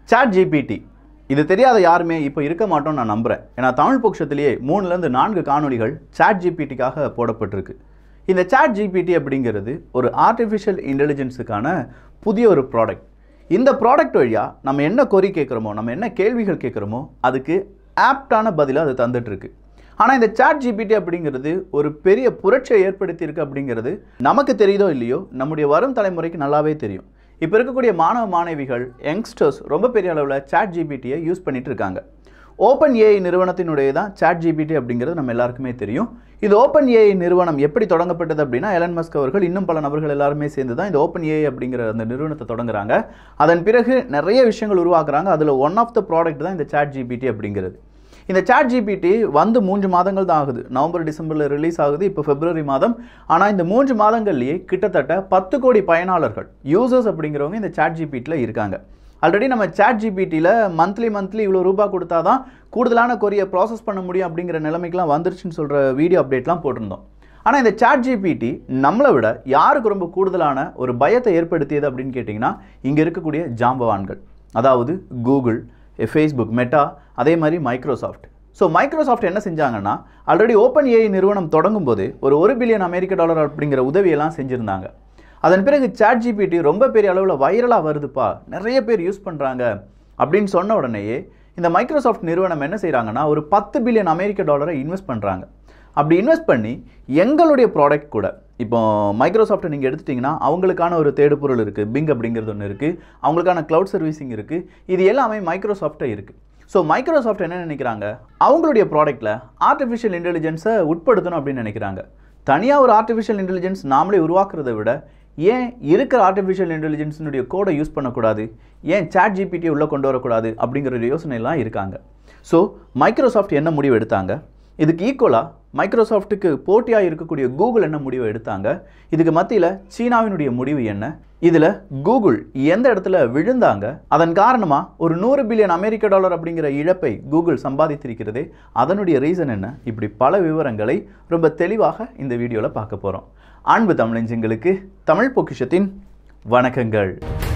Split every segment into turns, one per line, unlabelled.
chat GPT இது தெரியாத யாருமே இப்போ இருக்க மாட்டோம்னு நான் நம்புகிறேன் ஏன்னா தமிழ் பட்சத்திலேயே மூணுலேருந்து நான்கு காணொளிகள் சாட் ஜிபிடிக்காக போடப்பட்டிருக்கு இந்த சாட் ஜிபிடி அப்படிங்கிறது ஒரு ஆர்டிஃபிஷியல் இன்டெலிஜென்ஸுக்கான புதிய ஒரு ப்ராடக்ட் இந்த ப்ராடக்ட் வழியாக நம்ம என்ன கொரி கேட்குறோமோ நம்ம என்ன கேள்விகள் கேட்குறோமோ அதுக்கு ஆப்டான பதிலை அது தந்துட்டுருக்கு ஆனால் இந்த சாட் ஜிபிடி அப்படிங்கிறது ஒரு பெரிய புரட்சியை ஏற்படுத்தியிருக்கு அப்படிங்கிறது நமக்கு தெரியுதோ இல்லையோ நம்முடைய வரும் தலைமுறைக்கு நல்லாவே தெரியும் இப்போ இருக்கக்கூடிய மாணவ மாணவிகள் யங்ஸ்டர்ஸ் ரொம்ப பெரிய அளவில் சாட் ஜிபிடியை யூஸ் பண்ணிட்டு இருக்காங்க ஓப்பன் ஏஐ நிறுவனத்தினுடைய தான் சாட் ஜிபிடி அப்படிங்கிறது நம்ம எல்லாருக்குமே தெரியும் இது ஓப்பன் ஏஐ நிறுவனம் எப்படி தொடங்கப்பட்டது அப்படின்னா எலன் மஸ்க் அவர்கள் இன்னும் பல நபர்கள் எல்லாருமே சேர்ந்து தான் இந்த ஓப்பன் ஏஐ அப்படிங்கிற அந்த நிறுவனத்தை தொடங்குறாங்க அதன் பிறகு நிறைய விஷயங்கள் உருவாக்குறாங்க அதில் ஒன் ஆஃப் த ப்ராடக்ட் தான் இந்த சாட் ஜிபிடி அப்படிங்கிறது இந்த சாட் ஜிபிடி வந்து மூன்று மாதங்கள் தான் ஆகுது நவம்பர் டிசம்பரில் ரிலீஸ் ஆகுது இப்போ பிப்ரவரி மாதம் ஆனால் இந்த மூன்று மாதங்கள்லேயே கிட்டத்தட்ட பத்து கோடி பயனாளர்கள் யூசர்ஸ் அப்படிங்கிறவங்க இந்த சாட் ஜிபிடியில் இருக்காங்க ஆல்ரெடி நம்ம சாட் ஜிபிடியில் மந்த்லி மந்த்லி இவ்வளோ ரூபாய் கொடுத்தா தான் கூடுதலான கொரியை ப்ராசஸ் பண்ண முடியும் அப்படிங்கிற நிலைமைக்கெலாம் வந்துருச்சுன்னு சொல்கிற வீடியோ அப்டேட்லாம் போட்டிருந்தோம் ஆனால் இந்த சாட் ஜிபிடி நம்மளை விட யாருக்கு ரொம்ப கூடுதலான ஒரு பயத்தை ஏற்படுத்தியது அப்படின்னு கேட்டிங்கன்னா இங்கே இருக்கக்கூடிய ஜாம்பவான்கள் அதாவது கூகுள் ஃபேஸ்புக் மெட்டா அதே மாதிரி மைக்ரோசாஃப்ட் ஸோ மைக்ரோசாஃப்ட் என்ன செஞ்சாங்கன்னா ஆல்ரெடி ஓப்பன் ஏஐ நிறுவனம் தொடங்கும் போது ஒரு ஒரு பில்லியன் அமெரிக்க டாலர் அப்படிங்கிற உதவியெல்லாம் செஞ்சுருந்தாங்க அதன் பிறகு சாட் ஜிபிடி ரொம்ப பெரிய அளவில் வைரலாக வருதுப்பா நிறைய பேர் யூஸ் பண்ணுறாங்க அப்படின்னு சொன்ன உடனேயே இந்த மைக்ரோசாஃப்ட் நிறுவனம் என்ன செய்கிறாங்கன்னா ஒரு பத்து பில்லியன் அமெரிக்க டாலரை இன்வெஸ்ட் பண்ணுறாங்க அப்படி இன்வெஸ்ட் பண்ணி எங்களுடைய ப்ராடக்ட் கூட இப்போ மைக்ரோசாஃப்ட்டை நீங்கள் எடுத்துட்டிங்கன்னா அவங்களுக்கான ஒரு தேடுபொருள் இருக்குது பிங் அப்படிங்கிறது ஒன்று இருக்குது அவங்களுக்கான க்ளவுட் சர்வீசிங் இருக்குது இது எல்லாமே மைக்ரோசாஃப்ட்டை இருக்குது ஸோ மைக்ரோசாஃப்ட் என்ன நினைக்கிறாங்க அவங்களுடைய ப்ராடக்ட்டில் ஆர்டிஃபிஷியல் இன்டெலிஜென்ஸை உட்படுத்தணும் அப்படின்னு நினைக்கிறாங்க தனியாக ஒரு ஆர்டிஃபிஷியல் இன்டெலிஜென்ஸ் நாமளே உருவாக்குறதை விட ஏன் இருக்கிற ஆர்டிஃபிஷியல் இன்டெலிஜென்ஸினுடைய கோடை யூஸ் பண்ணக்கூடாது ஏன் சாட் ஜிபிடியை உள்ளே கொண்டு வரக்கூடாது அப்படிங்கிற ஒரு யோசனைலாம் இருக்காங்க ஸோ மைக்ரோசாஃப்ட் என்ன முடிவு எடுத்தாங்க இதுக்கு ஈக்குவலாக மைக்ரோசாஃப்ட்டுக்கு போட்டியாக இருக்கக்கூடிய கூகுள் என்ன முடிவு எடுத்தாங்க இதுக்கு மத்தியில் சீனாவினுடைய முடிவு என்ன இதில் கூகுள் எந்த இடத்துல விழுந்தாங்க அதன் காரணமாக ஒரு நூறு பில்லியன் அமெரிக்க டாலர் அப்படிங்கிற இழப்பை கூகுள் சம்பாதித்திருக்கிறதே அதனுடைய ரீசன் என்ன இப்படி பல விவரங்களை ரொம்ப தெளிவாக இந்த வீடியோவில் பார்க்க போகிறோம் அன்பு தமிழஞ்சங்களுக்கு தமிழ் பொக்கிஷத்தின் வணக்கங்கள்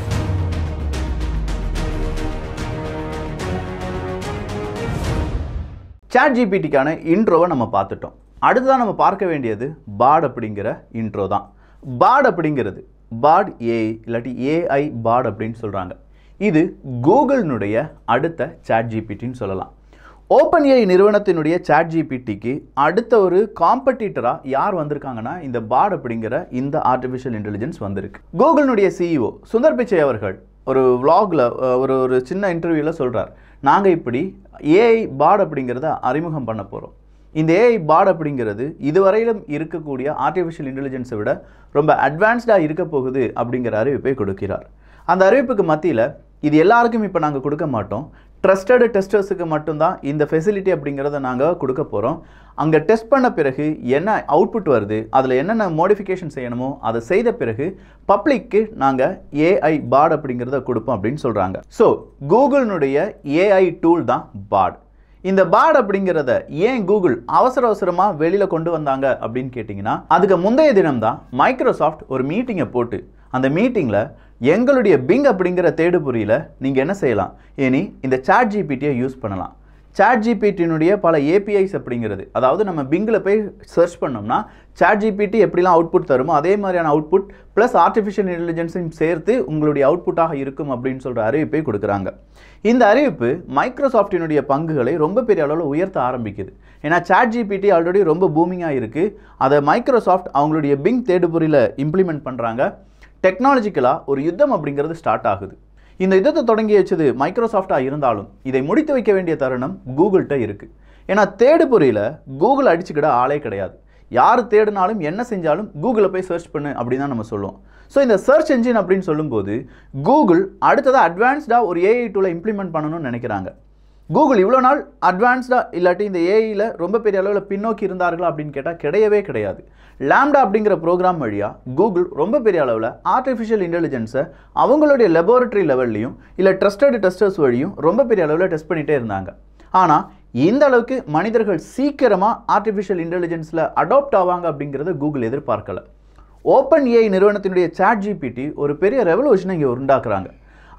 சாட் ஜிபிடிக்கான இன்ட்ரோவை நம்ம பார்த்துட்டோம் அடுத்ததான் நம்ம பார்க்க வேண்டியது பாட் அப்படிங்கிற இன்ட்ரோ தான் பாட் அப்படிங்கிறது பாட் ஏஐ இல்லாட்டி ஏஐ பாட் அப்படின்னு சொல்கிறாங்க இது கூகுளினுடைய அடுத்த சாட் ஜிபிடின்னு சொல்லலாம் ஓப்பன் ஏஐ நிறுவனத்தினுடைய சாட் ஜிபிடிக்கு அடுத்த ஒரு காம்படிட்டராக யார் வந்திருக்காங்கன்னா இந்த பாட் அப்படிங்கிற இந்த ஆர்டிஃபிஷியல் இன்டெலிஜென்ஸ் வந்திருக்கு கூகுளினுடைய சிஇஓ சுந்தர் பிச்சை அவர்கள் ஒரு vlogல அஹ், ஒரு ஒரு சின்ன இன்டர்வியூவில் சொல்கிறார் நாங்கள் இப்படி ஏஐ பாட் அப்படிங்கிறத அறிமுகம் பண்ண போகிறோம் இந்த ஏஐ பாட் அப்படிங்கிறது இதுவரையிலும் இருக்கக்கூடிய ஆர்டிஃபிஷியல் இன்டெலிஜென்ஸை விட ரொம்ப அட்வான்ஸ்டாக இருக்க போகுது அப்படிங்கிற அறிவிப்பை கொடுக்கிறார் அந்த அறிவிப்புக்கு மத்தியில் இது எல்லாருக்கும் இப்போ நாங்கள் கொடுக்க மாட்டோம் ட்ரஸ்டடு டெஸ்டர்ஸுக்கு மட்டும்தான் இந்த ஃபெசிலிட்டி அப்படிங்கிறத நாங்கள் கொடுக்க போகிறோம் அங்கே டெஸ்ட் பண்ண பிறகு என்ன அவுட்புட் வருது அதில் என்னென்ன மோடிஃபிகேஷன் செய்யணுமோ அதை செய்த பிறகு பப்ளிக்கு நாங்கள் ஏஐ பாட் அப்படிங்கிறத கொடுப்போம் அப்படின்னு சொல்கிறாங்க ஸோ கூகுளினுடைய ஏஐ டூல் தான் பாட் இந்த பாட் அப்படிங்கிறத ஏன் கூகுள் அவசர அவசரமாக வெளியில் கொண்டு வந்தாங்க அப்படின்னு கேட்டிங்கன்னா அதுக்கு முந்தைய தினம் தான் மைக்ரோசாஃப்ட் ஒரு மீட்டிங்கை போட்டு அந்த மீட்டிங்கில் எங்களுடைய பிங் அப்படிங்கிற தேடுபொறியில் நீங்கள் என்ன செய்யலாம் இனி இந்த சாட் ஜிபிடியை யூஸ் பண்ணலாம் சாட் ஜிபிடியினுடைய பல ஏபிஐஸ் அப்படிங்கிறது அதாவது நம்ம பிங்கில் போய் சர்ச் பண்ணோம்னா சாட் ஜிபிடி எப்படிலாம் அவுட்புட் தருமோ அதே மாதிரியான அவுட்புட் ப்ளஸ் ஆர்டிஃபிஷியல் இன்டெலிஜென்ஸையும் சேர்த்து உங்களுடைய அவுட்புட்டாக இருக்கும் அப்படின்னு சொல்கிற அறிவிப்பை கொடுக்குறாங்க இந்த அறிவிப்பு மைக்ரோசாஃப்டினுடைய பங்குகளை ரொம்ப பெரிய அளவில் உயர்த்த ஆரம்பிக்குது ஏன்னா சாட் ஜிபிடி ஆல்ரெடி ரொம்ப பூமிங்காக இருக்குது அதை மைக்ரோசாஃப்ட் அவங்களுடைய பிங் தேடுபொறியில் இம்ப்ளிமெண்ட் பண்ணுறாங்க டெக்னாலஜிக்கலாக ஒரு யுத்தம் அப்படிங்கிறது ஸ்டார்ட் ஆகுது இந்த யுத்தத்தை தொடங்கி வச்சது மைக்ரோசாஃப்டாக இருந்தாலும் இதை முடித்து வைக்க வேண்டிய தருணம் கூகுள்கிட்ட இருக்குது ஏன்னா தேடுபொறியில் கூகுள் அடிச்சுக்கிட ஆளே கிடையாது யார் தேடினாலும் என்ன செஞ்சாலும் கூகுளில் போய் சர்ச் பண்ணு அப்படின்னு தான் நம்ம சொல்லுவோம் ஸோ இந்த சர்ச் என்ஜின் அப்படின்னு சொல்லும்போது கூகுள் அடுத்ததாக அட்வான்ஸ்டாக ஒரு ஏஐ டூலை இம்ப்ளிமெண்ட் பண்ணணும்னு நினைக்கிறாங்க கூகுள் இவ்வளோ நாள் அட்வான்ஸ்டாக இல்லாட்டி இந்த ஏஐயில் ரொம்ப பெரிய அளவில் பின்னோக்கி இருந்தார்களா அப்படின்னு கேட்டால் கிடையவே கிடையாது லேம்டா அப்படிங்கிற ப்ரோக்ராம் வழியாக கூகுள் ரொம்ப பெரிய அளவில் ஆர்டிஃபிஷியல் இன்டெலிஜென்ஸை அவங்களுடைய லெபார்ட்டரி லெவல்லையும் இல்லை ட்ரஸ்டட் டெஸ்டர்ஸ் வழியும் ரொம்ப பெரிய அளவில் டெஸ்ட் பண்ணிகிட்டே இருந்தாங்க ஆனால் இந்த அளவுக்கு மனிதர்கள் சீக்கிரமாக ஆர்டிஃபிஷியல் இன்டெலிஜென்ஸில் அடாப்ட் ஆவாங்க அப்படிங்கிறத கூகுள் எதிர்பார்க்கல ஓப்பன் ஏஐ நிறுவனத்தினுடைய சாட் ஜிபிடி ஒரு பெரிய ரெவல்யூஷனை இங்கே உண்டாக்குறாங்க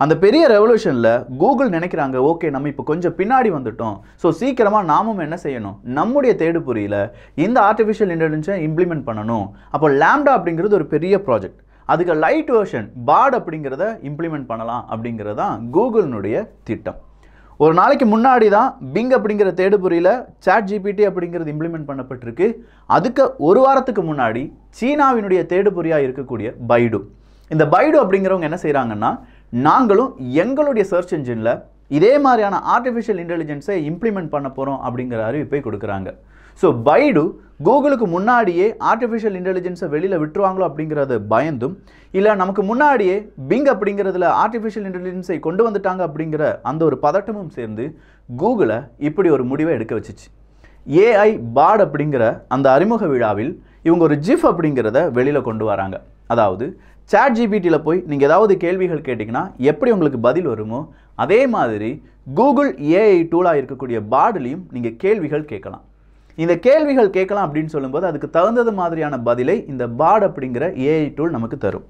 அந்த பெரிய ரெவல்யூஷனில் கூகுள் நினைக்கிறாங்க ஓகே நம்ம இப்போ கொஞ்சம் பின்னாடி வந்துட்டோம் ஸோ சீக்கிரமாக நாமும் என்ன செய்யணும் நம்முடைய தேடுபொறியில் இந்த ஆர்டிஃபிஷியல் இன்டெலிஜென்ஸை இம்ப்ளிமெண்ட் பண்ணணும் அப்போ லேம்டா அப்படிங்கிறது ஒரு பெரிய ப்ராஜெக்ட் அதுக்கு லைட் வெர்ஷன் பாட் அப்படிங்கிறத இம்ப்ளிமெண்ட் பண்ணலாம் அப்படிங்கிறது தான் கூகுளினுடைய திட்டம் ஒரு நாளைக்கு முன்னாடி தான் பிங் அப்படிங்கிற தேடுபொறியில் சாட் ஜிபிடி அப்படிங்கிறது இம்ப்ளிமெண்ட் பண்ணப்பட்டிருக்கு அதுக்கு ஒரு வாரத்துக்கு முன்னாடி சீனாவினுடைய தேடுபொறியாக இருக்கக்கூடிய பைடு இந்த பைடு அப்படிங்கிறவங்க என்ன செய்கிறாங்கன்னா நாங்களும் எங்களுடைய சர்ச் இன்ஜினில் இதே மாதிரியான ஆர்டிஃபிஷியல் இன்டெலிஜென்ஸை இம்ப்ளிமெண்ட் பண்ண போகிறோம் அப்படிங்கிற அறிவிப்பை கொடுக்குறாங்க ஸோ பைடு கூகுளுக்கு முன்னாடியே ஆர்டிஃபிஷியல் இன்டெலிஜென்ஸை வெளியில் விட்டுருவாங்களோ அப்படிங்கிறத பயந்தும் இல்லை நமக்கு முன்னாடியே பிங் அப்படிங்கிறதுல ஆர்டிஃபிஷியல் இன்டெலிஜென்ஸை கொண்டு வந்துட்டாங்க அப்படிங்கிற அந்த ஒரு பதட்டமும் சேர்ந்து கூகுளை இப்படி ஒரு முடிவை எடுக்க வச்சுச்சு ஏஐ பாட் அப்படிங்கிற அந்த அறிமுக விழாவில் இவங்க ஒரு ஜிஃப் அப்படிங்கிறத வெளியில் கொண்டு வராங்க அதாவது சாட் ஜிபிடியில் போய் நீங்கள் ஏதாவது கேள்விகள் கேட்டிங்கன்னா எப்படி உங்களுக்கு பதில் வருமோ அதே மாதிரி கூகுள் ஏஐ டூலாக இருக்கக்கூடிய பாட்லேயும் நீங்கள் கேள்விகள் கேட்கலாம் இந்த கேள்விகள் கேட்கலாம் அப்படின்னு சொல்லும்போது அதுக்கு தகுந்தது மாதிரியான பதிலை இந்த பாட் அப்படிங்கிற ஏஐ டூல் நமக்கு தரும்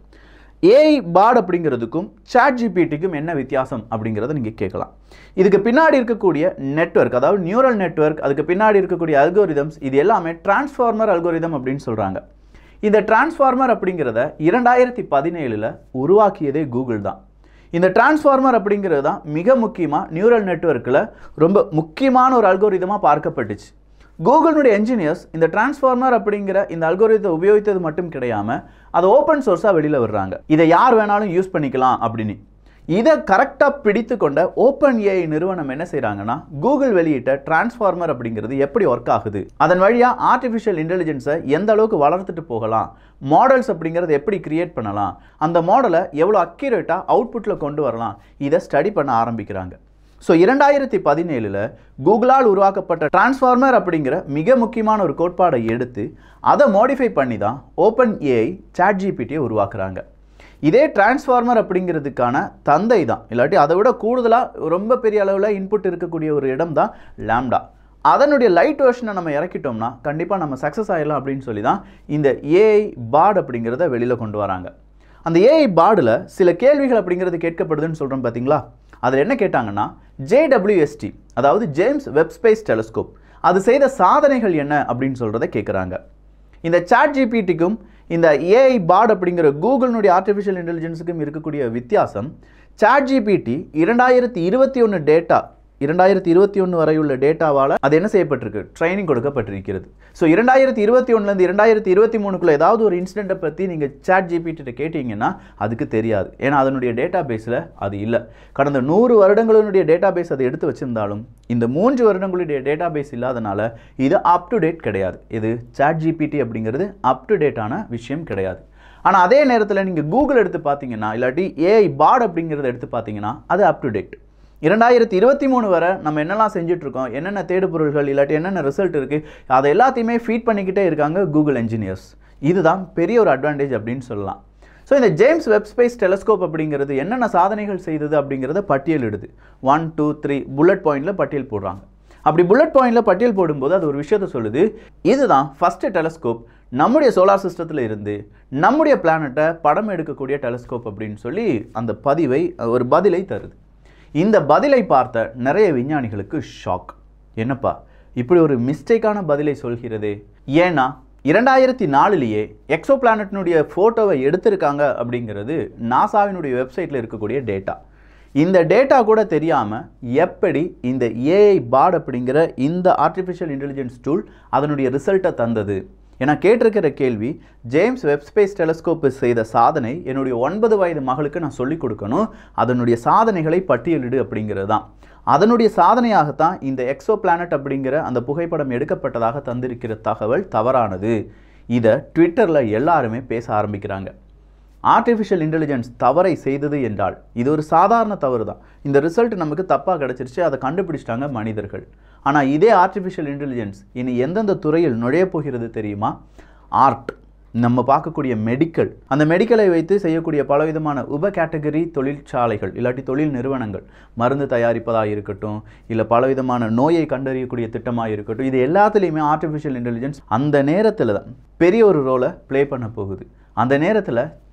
ஏஐ பாட் அப்படிங்கிறதுக்கும் சாட் ஜிபிடிக்கும் என்ன வித்தியாசம் அப்படிங்கிறத நீங்கள் கேட்கலாம் இதுக்கு பின்னாடி இருக்கக்கூடிய நெட்வொர்க் அதாவது நியூரல் நெட்வொர்க் அதுக்கு பின்னாடி இருக்கக்கூடிய அல்கோரிதம்ஸ் இது எல்லாமே டிரான்ஸ்ஃபார்மர் அல்கோரிதம் அப்படின்னு சொல்கிறாங்க இந்த டிரான்ஸ்ஃபார்மர் அப்படிங்கிறத இரண்டாயிரத்தி பதினேழில் உருவாக்கியதே கூகுள் தான் இந்த டிரான்ஸ்ஃபார்மர் அப்படிங்கிறது தான் மிக முக்கியமாக நியூரல் நெட்வொர்க்கில் ரொம்ப முக்கியமான ஒரு அல்கோரிதமாக பார்க்கப்பட்டுச்சு கூகுளினுடைய என்ஜினியர்ஸ் இந்த டிரான்ஸ்ஃபார்மர் அப்படிங்கிற இந்த அல்கோரிதத்தை உபயோகித்தது மட்டும் கிடையாம அதை ஓப்பன் சோர்ஸாக வெளியில் வர்றாங்க இதை யார் வேணாலும் யூஸ் பண்ணிக்கலாம் அப்படின்னு இதை கரெக்டாக பிடித்து கொண்ட ஓப்பன் ஏஐ நிறுவனம் என்ன செய்கிறாங்கன்னா கூகுள் வெளியிட்ட டிரான்ஸ்ஃபார்மர் அப்படிங்கிறது எப்படி ஒர்க் ஆகுது அதன் வழியாக ஆர்டிஃபிஷியல் இன்டெலிஜென்ஸை எந்த அளவுக்கு வளர்த்துட்டு போகலாம் மாடல்ஸ் அப்படிங்கிறத எப்படி கிரியேட் பண்ணலாம் அந்த மாடலை எவ்வளோ அக்யூரேட்டாக அவுட்புட்டில் கொண்டு வரலாம் இதை ஸ்டடி பண்ண ஆரம்பிக்கிறாங்க ஸோ இரண்டாயிரத்தி பதினேழில் கூகுளால் உருவாக்கப்பட்ட டிரான்ஸ்ஃபார்மர் அப்படிங்கிற மிக முக்கியமான ஒரு கோட்பாடை எடுத்து அதை மாடிஃபை பண்ணி தான் ஓப்பன் ஏஐ சாட் ஜிபிடியை உருவாக்குறாங்க இதே டிரான்ஸ்ஃபார்மர் அப்படிங்கிறதுக்கான தந்தை தான் இல்லாட்டி அதை விட கூடுதலாக ரொம்ப பெரிய அளவில் இன்புட் இருக்கக்கூடிய ஒரு இடம் தான் லேம்டா அதனுடைய லைட் வெர்ஷனை நம்ம இறக்கிட்டோம்னா கண்டிப்பாக நம்ம சக்ஸஸ் ஆகிடலாம் அப்படின்னு சொல்லி தான் இந்த ஏஐ பாட் அப்படிங்கிறத வெளியில் கொண்டு வராங்க அந்த ஏஐ பாடில் சில கேள்விகள் அப்படிங்கிறது கேட்கப்படுதுன்னு சொல்கிறோம் பார்த்தீங்களா அதில் என்ன கேட்டாங்கன்னா ஜேடபிள்யூஎஸ்டி அதாவது ஜேம்ஸ் வெப் ஸ்பேஸ் டெலஸ்கோப் அது செய்த சாதனைகள் என்ன அப்படின்னு சொல்கிறத கேட்குறாங்க இந்த சாட் ஜிபிடிக்கும் இந்த ஏஐ பாட் அப்படிங்கிற கூகுளினுடைய ஆர்டிஃபிஷியல் இன்டெலிஜென்ஸுக்கும் இருக்கக்கூடிய வித்தியாசம் சாட் ஜிபிடி இரண்டாயிரத்தி இருபத்தி ஒன்று டேட்டா இரண்டாயிரத்தி இருபத்தி ஒன்று வரையுள்ள டேட்டாவால் அது என்ன செய்யப்பட்டிருக்கு ட்ரைனிங் கொடுக்கப்பட்டிருக்கிறது ஸோ இரண்டாயிரத்தி இருபத்தி ஒன்றுலேருந்து இரண்டாயிரத்தி இருபத்தி மூணுக்குள்ள ஏதாவது ஒரு இன்சிடெண்ட்டை பற்றி நீங்கள் சாட் ஜிபிகிட்ட கேட்டிங்கன்னா அதுக்கு தெரியாது ஏன்னா அதனுடைய டேட்டா பேஸில் அது இல்லை கடந்த நூறு வருடங்களினுடைய டேட்டா பேஸ் அதை எடுத்து வச்சிருந்தாலும் இந்த மூன்று வருடங்களுடைய டேட்டா பேஸ் இல்லாதனால இது அப் டு டேட் கிடையாது இது சாட் ஜிபிடி அப்படிங்கிறது அப் டு டேட்டான விஷயம் கிடையாது ஆனால் அதே நேரத்தில் நீங்கள் கூகுள் எடுத்து பார்த்தீங்கன்னா இல்லாட்டி ஏஐ பாட் அப்படிங்கிறத எடுத்து பார்த்தீங்கன்னா அது அப் டு டேட் இரண்டாயிரத்தி இருபத்தி மூணு வரை நம்ம என்னெல்லாம் செஞ்சுட்டு இருக்கோம் என்னென்ன தேடுபொருள்கள் இல்லாட்டி என்னென்ன ரிசல்ட் இருக்குது அதை எல்லாத்தையுமே ஃபீட் பண்ணிக்கிட்டே இருக்காங்க கூகுள் என்ஜினியர்ஸ் இதுதான் பெரிய ஒரு அட்வான்டேஜ் அப்படின்னு சொல்லலாம் ஸோ இந்த ஜேம்ஸ் வெப் ஸ்பேஸ் டெலஸ்கோப் அப்படிங்கிறது என்னென்ன சாதனைகள் செய்தது அப்படிங்கிறத பட்டியலிடுது ஒன் டூ த்ரீ புல்லட் பாயிண்டில் பட்டியல் போடுறாங்க அப்படி புல்லட் பாயிண்டில் பட்டியல் போடும்போது அது ஒரு விஷயத்த சொல்லுது இதுதான் ஃபஸ்ட்டு டெலஸ்கோப் நம்முடைய சோலார் சிஸ்டத்தில் இருந்து நம்முடைய பிளானட்டை படம் எடுக்கக்கூடிய டெலஸ்கோப் அப்படின்னு சொல்லி அந்த பதிவை ஒரு பதிலை தருது இந்த பதிலை பார்த்த நிறைய விஞ்ஞானிகளுக்கு ஷாக் என்னப்பா இப்படி ஒரு மிஸ்டேக்கான பதிலை சொல்கிறதே ஏன்னா இரண்டாயிரத்தி நாலுலேயே எக்ஸோ பிளானட்னுடைய ஃபோட்டோவை எடுத்திருக்காங்க அப்படிங்கிறது நாசாவினுடைய வெப்சைட்டில் இருக்கக்கூடிய டேட்டா இந்த டேட்டா கூட தெரியாமல் எப்படி இந்த ஏஐ பாட் அப்படிங்கிற இந்த ஆர்டிஃபிஷியல் இன்டெலிஜென்ஸ் டூல் அதனுடைய ரிசல்ட்டை தந்தது என கேட்டிருக்கிற கேள்வி ஜேம்ஸ் வெப் ஸ்பேஸ் டெலஸ்கோப்பு செய்த சாதனை என்னுடைய ஒன்பது வயது மகளுக்கு நான் சொல்லிக் கொடுக்கணும் அதனுடைய சாதனைகளை பட்டியலிடு அப்படிங்கிறது தான் அதனுடைய சாதனையாகத்தான் இந்த எக்ஸோ பிளானட் அப்படிங்கிற அந்த புகைப்படம் எடுக்கப்பட்டதாக தந்திருக்கிற தகவல் தவறானது இதை ட்விட்டரில் எல்லாருமே பேச ஆரம்பிக்கிறாங்க ஆர்டிஃபிஷியல் இன்டெலிஜென்ஸ் தவறை செய்தது என்றால் இது ஒரு சாதாரண தவறு தான் இந்த ரிசல்ட் நமக்கு தப்பாக கிடச்சிருச்சு அதை கண்டுபிடிச்சிட்டாங்க மனிதர்கள் ஆனால் இதே ஆர்டிஃபிஷியல் இன்டெலிஜென்ஸ் இனி எந்தெந்த துறையில் நுழைய போகிறது தெரியுமா ஆர்ட் நம்ம பார்க்கக்கூடிய மெடிக்கல் அந்த மெடிக்கலை வைத்து செய்யக்கூடிய பலவிதமான உப கேட்டகரி தொழிற்சாலைகள் இல்லாட்டி தொழில் நிறுவனங்கள் மருந்து தயாரிப்பதாக இருக்கட்டும் இல்லை பலவிதமான நோயை கண்டறியக்கூடிய திட்டமாக இருக்கட்டும் இது எல்லாத்துலேயுமே ஆர்டிஃபிஷியல் இன்டெலிஜென்ஸ் அந்த நேரத்தில் தான் பெரிய ஒரு ரோலை ப்ளே பண்ண போகுது அந்த நேரத்தில்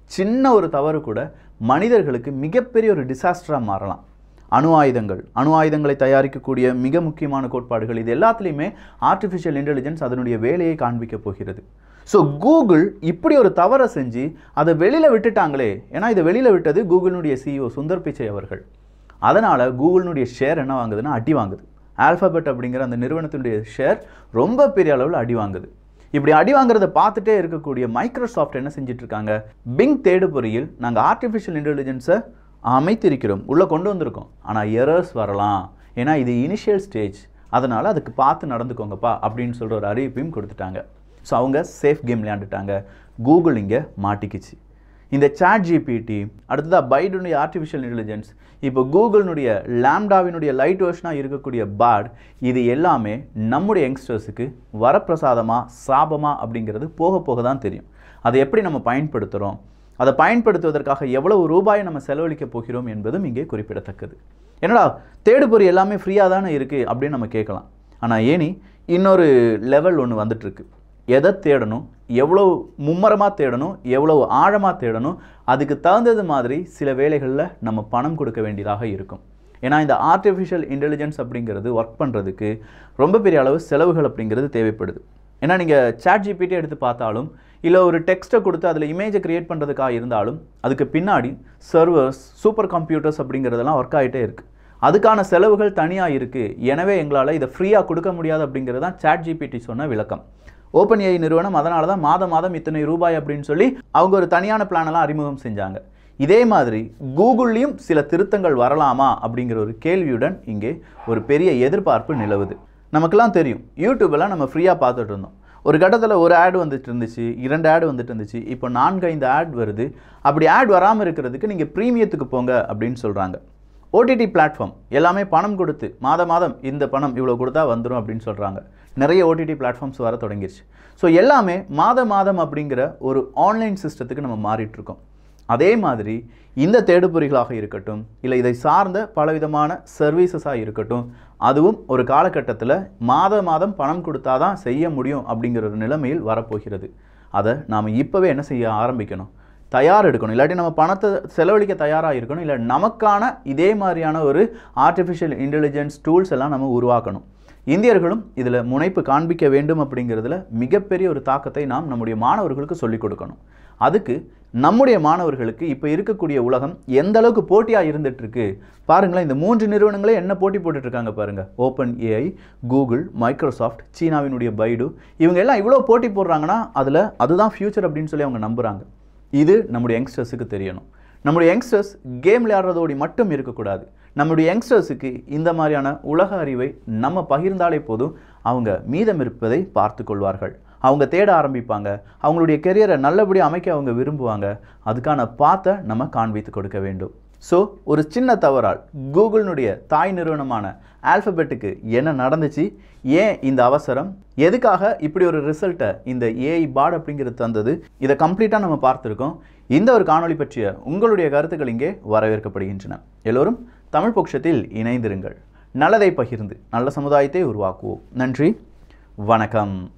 சின்ன ஒரு தவறு கூட மனிதர்களுக்கு மிகப்பெரிய ஒரு டிசாஸ்டராக மாறலாம் அணு ஆயுதங்கள் அணு ஆயுதங்களை தயாரிக்கக்கூடிய மிக முக்கியமான கோட்பாடுகள் இது எல்லாத்துலேயுமே ஆர்டிஃபிஷியல் இன்டெலிஜென்ஸ் அதனுடைய வேலையை காண்பிக்க போகிறது ஸோ கூகுள் இப்படி ஒரு தவறை செஞ்சு அதை வெளியில் விட்டுட்டாங்களே ஏன்னா இதை வெளியில் விட்டது கூகுளினுடைய சிஇஓ சுந்தர் பிச்சை அவர்கள் அதனால் கூகுளினுடைய ஷேர் என்ன வாங்குதுன்னா அடி வாங்குது ஆல்ஃபபெட் அப்படிங்கிற அந்த நிறுவனத்தினுடைய ஷேர் ரொம்ப பெரிய அளவில் அடி வாங்குது இப்படி அடி வாங்குறத பார்த்துட்டே இருக்கக்கூடிய மைக்ரோசாஃப்ட் என்ன செஞ்சுட்டு இருக்காங்க பிங் தேடுபொறியில் நாங்கள் ஆர்டிஃபிஷியல் இன்டெலிஜென்ஸை அமைத்திருக்கிறோம் உள்ளே கொண்டு வந்திருக்கோம் ஆனால் எரர்ஸ் வரலாம் ஏன்னா இது இனிஷியல் ஸ்டேஜ் அதனால் அதுக்கு பார்த்து நடந்துக்கோங்கப்பா அப்படின்னு சொல்கிற ஒரு அறிவிப்பையும் கொடுத்துட்டாங்க ஸோ அவங்க சேஃப் கேம் விளையாண்டுட்டாங்க கூகுள் இங்கே மாட்டிக்கிச்சு இந்த சாட் ஜிபிடி அடுத்ததாக பைடுனுடைய ஆர்டிஃபிஷியல் இன்டெலிஜென்ஸ் இப்போ கூகுளினுடைய லேம்டாவினுடைய லைட் வெர்ஷனாக இருக்கக்கூடிய பாட் இது எல்லாமே நம்முடைய யங்ஸ்டர்ஸுக்கு வரப்பிரசாதமா சாபமா அப்படிங்கிறது போக போக தான் தெரியும் அதை எப்படி நம்ம பயன்படுத்துகிறோம் அதை பயன்படுத்துவதற்காக எவ்வளவு ரூபாயை நம்ம செலவழிக்க போகிறோம் என்பதும் இங்கே குறிப்பிடத்தக்கது என்னடா தேடுபொறி எல்லாமே ஃப்ரீயாக தானே இருக்குது அப்படின்னு நம்ம கேட்கலாம் ஆனால் ஏனி இன்னொரு லெவல் ஒன்று வந்துட்டுருக்கு எதை தேடணும் எவ்வளோ மும்மரமாக தேடணும் எவ்வளவு ஆழமாக தேடணும் அதுக்கு தகுந்தது மாதிரி சில வேலைகளில் நம்ம பணம் கொடுக்க வேண்டியதாக இருக்கும் ஏன்னா இந்த ஆர்டிஃபிஷியல் இன்டெலிஜென்ஸ் அப்படிங்கிறது ஒர்க் பண்ணுறதுக்கு ரொம்ப பெரிய அளவு செலவுகள் அப்படிங்கிறது தேவைப்படுது ஏன்னா நீங்கள் சாட் ஜிபிடி எடுத்து பார்த்தாலும் இல்லை ஒரு டெக்ஸ்ட்டை கொடுத்து அதில் இமேஜை க்ரியேட் பண்ணுறதுக்காக இருந்தாலும் அதுக்கு பின்னாடி சர்வர்ஸ் சூப்பர் கம்ப்யூட்டர்ஸ் அப்படிங்கிறதெல்லாம் ஒர்க் ஆகிட்டே இருக்குது அதுக்கான செலவுகள் தனியாக இருக்குது எனவே எங்களால் இதை ஃப்ரீயாக கொடுக்க முடியாது அப்படிங்கிறது தான் சாட் ஜிபிடி சொன்ன விளக்கம் ஓப்பன் ஏஐ நிறுவனம் அதனால தான் மாதம் மாதம் இத்தனை ரூபாய் அப்படின்னு சொல்லி அவங்க ஒரு தனியான பிளானெல்லாம் அறிமுகம் செஞ்சாங்க இதே மாதிரி கூகுள்லேயும் சில திருத்தங்கள் வரலாமா அப்படிங்கிற ஒரு கேள்வியுடன் இங்கே ஒரு பெரிய எதிர்பார்ப்பு நிலவுது நமக்கெல்லாம் தெரியும் யூடியூபெல்லாம் நம்ம ஃப்ரீயாக பார்த்துட்டு இருந்தோம் ஒரு கட்டத்தில் ஒரு ஆட் வந்துட்டு இருந்துச்சு இரண்டு ஆட் வந்துட்டு இருந்துச்சு இப்போ நான்கு ஐந்து ஆட் வருது அப்படி ஆட் வராமல் இருக்கிறதுக்கு நீங்கள் ப்ரீமியத்துக்கு போங்க அப்படின்னு சொல்கிறாங்க ஓடிடி பிளாட்ஃபார்ம் எல்லாமே பணம் கொடுத்து மாத மாதம் இந்த பணம் இவ்வளோ கொடுத்தா வந்துடும் அப்படின்னு சொல்கிறாங்க நிறைய ஓடிடி பிளாட்ஃபார்ம்ஸ் வர தொடங்கிருச்சு ஸோ எல்லாமே மாத மாதம் அப்படிங்கிற ஒரு ஆன்லைன் சிஸ்டத்துக்கு நம்ம மாறிட்டு இருக்கோம் அதே மாதிரி இந்த தேடுபொறிகளாக இருக்கட்டும் இல்லை இதை சார்ந்த பலவிதமான சர்வீசஸாக இருக்கட்டும் அதுவும் ஒரு காலகட்டத்தில் மாத மாதம் பணம் கொடுத்தா தான் செய்ய முடியும் அப்படிங்கிற ஒரு நிலைமையில் வரப்போகிறது அதை நாம் இப்போவே என்ன செய்ய ஆரம்பிக்கணும் தயார் எடுக்கணும் இல்லாட்டி நம்ம பணத்தை செலவழிக்க தயாராக இருக்கணும் இல்லை நமக்கான இதே மாதிரியான ஒரு ஆர்டிஃபிஷியல் இன்டெலிஜென்ஸ் டூல்ஸ் எல்லாம் நம்ம உருவாக்கணும் இந்தியர்களும் இதில் முனைப்பு காண்பிக்க வேண்டும் அப்படிங்கிறதுல மிகப்பெரிய ஒரு தாக்கத்தை நாம் நம்முடைய மாணவர்களுக்கு சொல்லிக் கொடுக்கணும் அதுக்கு நம்முடைய மாணவர்களுக்கு இப்போ இருக்கக்கூடிய உலகம் எந்த அளவுக்கு போட்டியாக இருந்துட்டு இருக்கு பாருங்களேன் இந்த மூன்று நிறுவனங்களே என்ன போட்டி போட்டுட்டு இருக்காங்க பாருங்க ஓப்பன் ஏஐ கூகுள் மைக்ரோசாஃப்ட் சீனாவினுடைய பைடு இவங்க எல்லாம் இவ்வளோ போட்டி போடுறாங்கன்னா அதில் அதுதான் ஃபியூச்சர் அப்படின்னு சொல்லி அவங்க நம்புகிறாங்க இது நம்முடைய யங்ஸ்டர்ஸுக்கு தெரியணும் நம்முடைய யங்ஸ்டர்ஸ் கேம் விளையாடுறதோடு மட்டும் இருக்கக்கூடாது நம்முடைய யங்ஸ்டர்ஸுக்கு இந்த மாதிரியான உலக அறிவை நம்ம பகிர்ந்தாலே போதும் அவங்க மீதம் இருப்பதை பார்த்து கொள்வார்கள் அவங்க தேட ஆரம்பிப்பாங்க அவங்களுடைய கெரியரை நல்லபடியாக அமைக்க அவங்க விரும்புவாங்க அதுக்கான பாத்தை நம்ம காண்பித்து கொடுக்க வேண்டும் ஸோ ஒரு சின்ன தவறால் கூகுளினுடைய தாய் நிறுவனமான ஆல்ஃபபெட்டுக்கு என்ன நடந்துச்சு ஏன் இந்த அவசரம் எதுக்காக இப்படி ஒரு ரிசல்ட்டை இந்த ஏஐ பாட் அப்படிங்கிறது தந்தது இதை கம்ப்ளீட்டாக நம்ம பார்த்துருக்கோம் இந்த ஒரு காணொளி பற்றிய உங்களுடைய கருத்துக்கள் இங்கே வரவேற்கப்படுகின்றன எல்லோரும் தமிழ் பட்சத்தில் இணைந்திருங்கள் நல்லதை பகிர்ந்து நல்ல சமுதாயத்தை உருவாக்குவோம் நன்றி வணக்கம்